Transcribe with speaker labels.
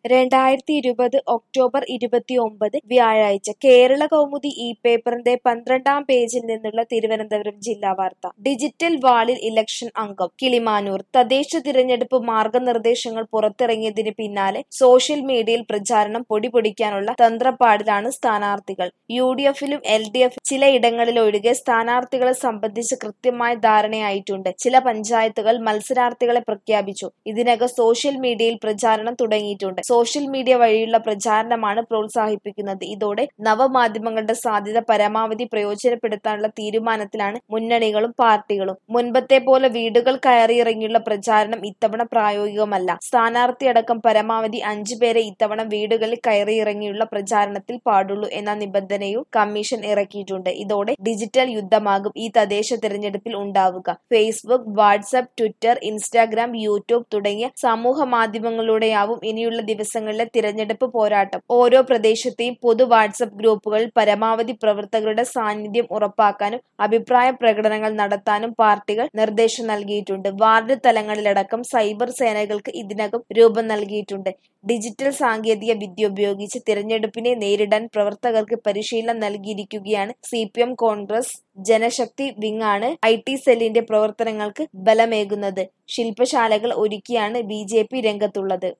Speaker 1: രണ്ടായിരത്തി ഇരുപത് ഒക്ടോബർ ഇരുപത്തിയൊമ്പത് വ്യാഴാഴ്ച കേരള കൗമുദി ഈ പേപ്പറിന്റെ പന്ത്രണ്ടാം പേജിൽ നിന്നുള്ള തിരുവനന്തപുരം ജില്ലാ വാർത്ത ഡിജിറ്റൽ വാളിൽ ഇലക്ഷൻ അംഗം കിളിമാനൂർ തദ്ദേശ തിരഞ്ഞെടുപ്പ് മാർഗനിർദ്ദേശങ്ങൾ പുറത്തിറങ്ങിയതിന് പിന്നാലെ സോഷ്യൽ മീഡിയയിൽ പ്രചാരണം പൊടിപൊടിക്കാനുള്ള തന്ത്രപ്പാടിലാണ് സ്ഥാനാർത്ഥികൾ യു ഡി എഫിലും എൽ ഡി എഫ് ചിലയിടങ്ങളിലൊഴികെ സ്ഥാനാർത്ഥികളെ സംബന്ധിച്ച് കൃത്യമായ ധാരണയായിട്ടുണ്ട് ചില പഞ്ചായത്തുകൾ മത്സരാർത്ഥികളെ പ്രഖ്യാപിച്ചു ഇതിനകം സോഷ്യൽ മീഡിയയിൽ പ്രചാരണം തുടങ്ങിയിട്ടുണ്ട് സോഷ്യൽ മീഡിയ വഴിയുള്ള പ്രചാരണമാണ് പ്രോത്സാഹിപ്പിക്കുന്നത് ഇതോടെ നവമാധ്യമങ്ങളുടെ സാധ്യത പരമാവധി പ്രയോജനപ്പെടുത്താനുള്ള തീരുമാനത്തിലാണ് മുന്നണികളും പാർട്ടികളും മുൻപത്തെ പോലെ വീടുകൾ കയറിയിറങ്ങിയുള്ള പ്രചാരണം ഇത്തവണ പ്രായോഗികമല്ല സ്ഥാനാർത്ഥിയടക്കം പരമാവധി അഞ്ചു പേരെ ഇത്തവണ വീടുകളിൽ കയറിയിറങ്ങിയുള്ള പ്രചാരണത്തിൽ പാടുള്ളൂ എന്ന നിബന്ധനയും കമ്മീഷൻ ഇറക്കിയിട്ടുണ്ട് ഇതോടെ ഡിജിറ്റൽ യുദ്ധമാകും ഈ തദ്ദേശ തിരഞ്ഞെടുപ്പിൽ ഉണ്ടാവുക Facebook WhatsApp Twitter Instagram YouTube തുടങ്ങിയ സമൂഹ മാധ്യമങ്ങളിലൂടെയാവും ഇനിയുള്ള ദിവസങ്ങളിലെ തിരഞ്ഞെടുപ്പ് പോരാട്ടം ഓരോ പ്രദേശത്തെയും പൊതു വാട്സ്ആപ്പ് ഗ്രൂപ്പുകളിൽ പരമാവധി പ്രവർത്തകരുടെ സാന്നിധ്യം ഉറപ്പാക്കാനും അഭിപ്രായ പ്രകടനങ്ങൾ നടത്താനും പാർട്ടികൾ നിർദ്ദേശം നൽകിയിട്ടുണ്ട് വാർഡ് തലങ്ങളിലടക്കം സൈബർ സേനകൾക്ക് ഇതിനകം രൂപം നൽകിയിട്ടുണ്ട് ഡിജിറ്റൽ സാങ്കേതിക വിദ്യ ഉപയോഗിച്ച് തിരഞ്ഞെടുപ്പിനെ നേരിടാൻ പ്രവർത്തകർക്ക് പരിശീലനം നൽകിയിരിക്കുകയാണ് C P M Congress Janashakthi വിങ്ങാണ് ഐ ടി സെല്ലിന്റെ പ്രവർത്തനങ്ങൾക്ക് ബലമേകുന്നത് ശില്പശാലകൾ ഒരുക്കിയാണ് ബി ജെ പി രംഗത്തുള്ളത്